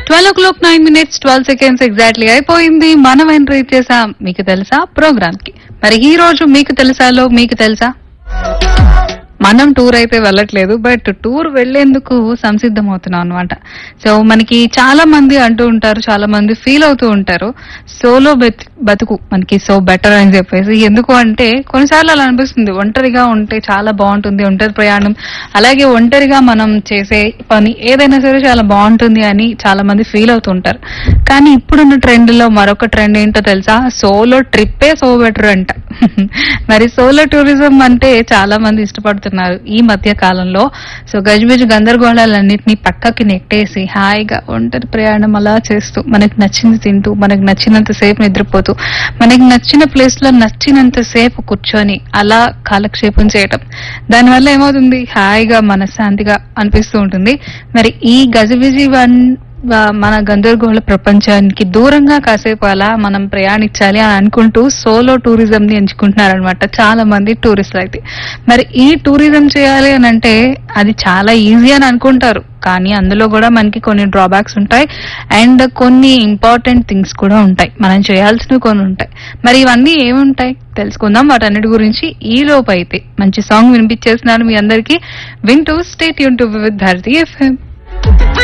twelve o'clock nine minutes twelve seconds exactly అయిపోయింది మనం entry చేసాం మీకు తెలుసా ప్రోగ్రామ్ కి మరి ఈ రోజు మీకు తెలుసాలో మీకు తెలుసా మనం టూర్ అయితే వెళ్ళట్లేదు బట్ టూర్ వెళ్లేందుకు సంసిద్ధం అవుతున్నాం అనమాట సో మనకి చాలా మంది అంటూ ఉంటారు చాలా మంది ఫీల్ అవుతూ ఉంటారు సోలో బతుకు మనకి సో బెటర్ అని చెప్పేసి ఎందుకు అంటే కొన్నిసార్లు అలా అనిపిస్తుంది ఒంటరిగా ఉంటే చాలా బాగుంటుంది ఒంటరి ప్రయాణం అలాగే ఒంటరిగా మనం చేసే పని ఏదైనా సరే చాలా బాగుంటుంది అని చాలా మంది ఫీల్ అవుతూ ఉంటారు కానీ ఇప్పుడున్న ట్రెండ్ లో మరొక ట్రెండ్ ఏంటో తెలుసా సోలో ట్రిప్పే సో బెటర్ అంట మరి సోలో టూరిజం అంటే చాలా మంది ఇష్టపడుతున్నారు ఈ మధ్య కాలంలో సో గజిబిజి గందరగోళాలన్నింటినీ పక్కకి నెట్టేసి హాయిగా ఒంటరి ప్రయాణం అలా చేస్తూ మనకి నచ్చింది తింటూ మనకి నచ్చినంత సేపు నిద్రపోతూ మనకి నచ్చిన ప్లేస్ లో నచ్చినంత సేపు కూర్చొని అలా కాలక్షేపం చేయటం దానివల్ల ఏమవుతుంది హాయిగా మనశ్శాంతిగా అనిపిస్తూ ఉంటుంది మరి ఈ గజిబిజి వన్ వా- మన గందరగోళ ప్రపంచానికి దూరంగా కాసేపు అలా మనం ప్రయాణించాలి అని అనుకుంటూ సోలో టూరిజం ని ఎంచుకుంటున్నారనమాట చాలా మంది టూరిస్టులు అయితే మరి ఈ టూరిజం చేయాలి అని అంటే అది చాలా ఈజీ అని అనుకుంటారు కానీ అందులో కూడా మనకి కొన్ని డ్రాబ్యాక్స్ ఉంటాయి అండ్ కొన్ని ఇంపార్టెంట్ థింగ్స్ కూడా ఉంటాయి మనం చేయాల్సినవి కొన్ని ఉంటాయి మరి ఇవన్నీ ఏముంటాయి తెలుసుకుందాం వాటన్నిటి గురించి ఈ లోపు అయితే మంచి సాంగ్ వినిపించేస్తున్నాను మీ అందరికీ వింటూ స్టేట్ యూన్ టు విత్ భారతీ ఎఫ్ఎం